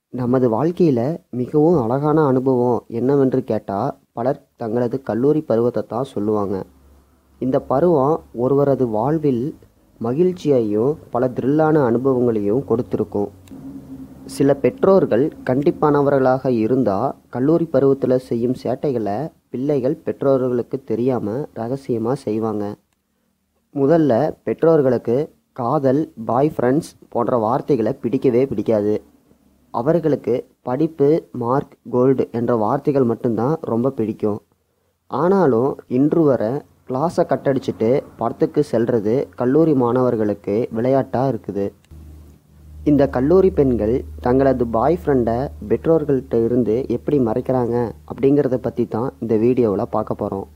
நமது வாழ்க்கையில் மிகவும் அழகான அனுபவம் என்னவென்று கேட்டால் பலர் தங்களது கல்லூரி பருவத்தை தான் சொல்லுவாங்க இந்த பருவம் ஒருவரது வாழ்வில் மகிழ்ச்சியையும் பல த்ரில்லான அனுபவங்களையும் கொடுத்துருக்கும் சில பெற்றோர்கள் கண்டிப்பானவர்களாக இருந்தால் கல்லூரி பருவத்தில் செய்யும் சேட்டைகளை பிள்ளைகள் பெற்றோர்களுக்கு தெரியாமல் ரகசியமாக செய்வாங்க முதல்ல பெற்றோர்களுக்கு காதல் பாய் ஃப்ரெண்ட்ஸ் போன்ற வார்த்தைகளை பிடிக்கவே பிடிக்காது அவர்களுக்கு படிப்பு மார்க் கோல்டு என்ற வார்த்தைகள் மட்டும்தான் ரொம்ப பிடிக்கும் ஆனாலும் இன்று வரை கிளாஸை கட்டடிச்சிட்டு படத்துக்கு செல்றது கல்லூரி மாணவர்களுக்கு விளையாட்டாக இருக்குது இந்த கல்லூரி பெண்கள் தங்களது பாய் ஃப்ரெண்டை பெற்றோர்கள்ட்ட இருந்து எப்படி மறைக்கிறாங்க அப்படிங்கிறத பற்றி தான் இந்த வீடியோவில் பார்க்க போகிறோம்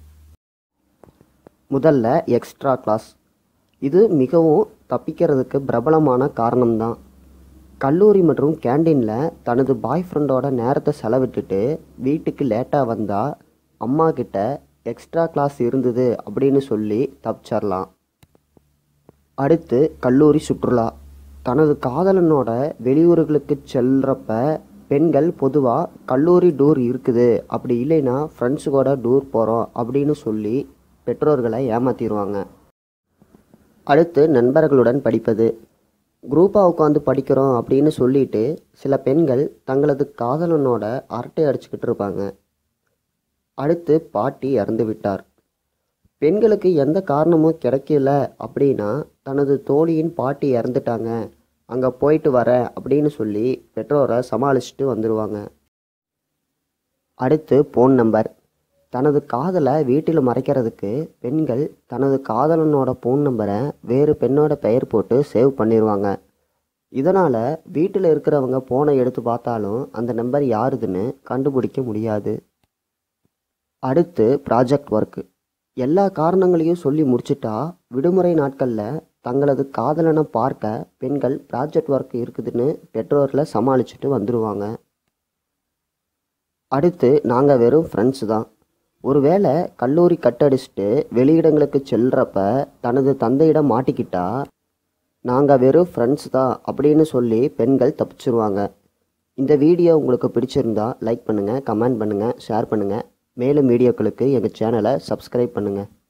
முதல்ல எக்ஸ்ட்ரா கிளாஸ் இது மிகவும் தப்பிக்கிறதுக்கு பிரபலமான காரணம்தான் கல்லூரி மற்றும் கேண்டீனில் தனது பாய் ஃப்ரெண்டோட நேரத்தை செலவிட்டுட்டு வீட்டுக்கு லேட்டாக வந்தால் அம்மா கிட்ட எக்ஸ்ட்ரா கிளாஸ் இருந்தது அப்படின்னு சொல்லி தப்பிச்சிடலாம் அடுத்து கல்லூரி சுற்றுலா தனது காதலனோட வெளியூர்களுக்கு செல்றப்ப பெண்கள் பொதுவாக கல்லூரி டூர் இருக்குது அப்படி இல்லைன்னா ஃப்ரெண்ட்ஸு கூட டூர் போகிறோம் அப்படின்னு சொல்லி பெற்றோர்களை ஏமாத்திடுவாங்க அடுத்து நண்பர்களுடன் படிப்பது குரூப்பாக உட்காந்து படிக்கிறோம் அப்படின்னு சொல்லிட்டு சில பெண்கள் தங்களது காதலனோட அரட்டை அடிச்சுக்கிட்டு இருப்பாங்க அடுத்து பாட்டி இறந்து விட்டார் பெண்களுக்கு எந்த காரணமும் கிடைக்கல அப்படின்னா தனது தோழியின் பாட்டி இறந்துட்டாங்க அங்கே போயிட்டு வரேன் அப்படின்னு சொல்லி பெற்றோரை சமாளிச்சுட்டு வந்துடுவாங்க அடுத்து ஃபோன் நம்பர் தனது காதலை வீட்டில் மறைக்கிறதுக்கு பெண்கள் தனது காதலனோட ஃபோன் நம்பரை வேறு பெண்ணோட பெயர் போட்டு சேவ் பண்ணிடுவாங்க இதனால் வீட்டில் இருக்கிறவங்க ஃபோனை எடுத்து பார்த்தாலும் அந்த நம்பர் யாருதுன்னு கண்டுபிடிக்க முடியாது அடுத்து ப்ராஜெக்ட் ஒர்க்கு எல்லா காரணங்களையும் சொல்லி முடிச்சிட்டா விடுமுறை நாட்களில் தங்களது காதலனை பார்க்க பெண்கள் ப்ராஜெக்ட் ஒர்க் இருக்குதுன்னு பெற்றோர்களை சமாளிச்சுட்டு வந்துடுவாங்க அடுத்து நாங்கள் வெறும் ஃப்ரெண்ட்ஸ் தான் ஒருவேளை கல்லூரி கட்டடிச்சிட்டு வெளியிடங்களுக்கு செல்றப்ப தனது தந்தையிடம் மாட்டிக்கிட்டா நாங்கள் வெறும் ஃப்ரெண்ட்ஸ் தான் அப்படின்னு சொல்லி பெண்கள் தப்பிச்சிருவாங்க இந்த வீடியோ உங்களுக்கு பிடிச்சிருந்தா லைக் பண்ணுங்கள் கமெண்ட் பண்ணுங்கள் ஷேர் பண்ணுங்கள் மேலும் வீடியோக்களுக்கு எங்கள் சேனலை சப்ஸ்கிரைப் பண்ணுங்கள்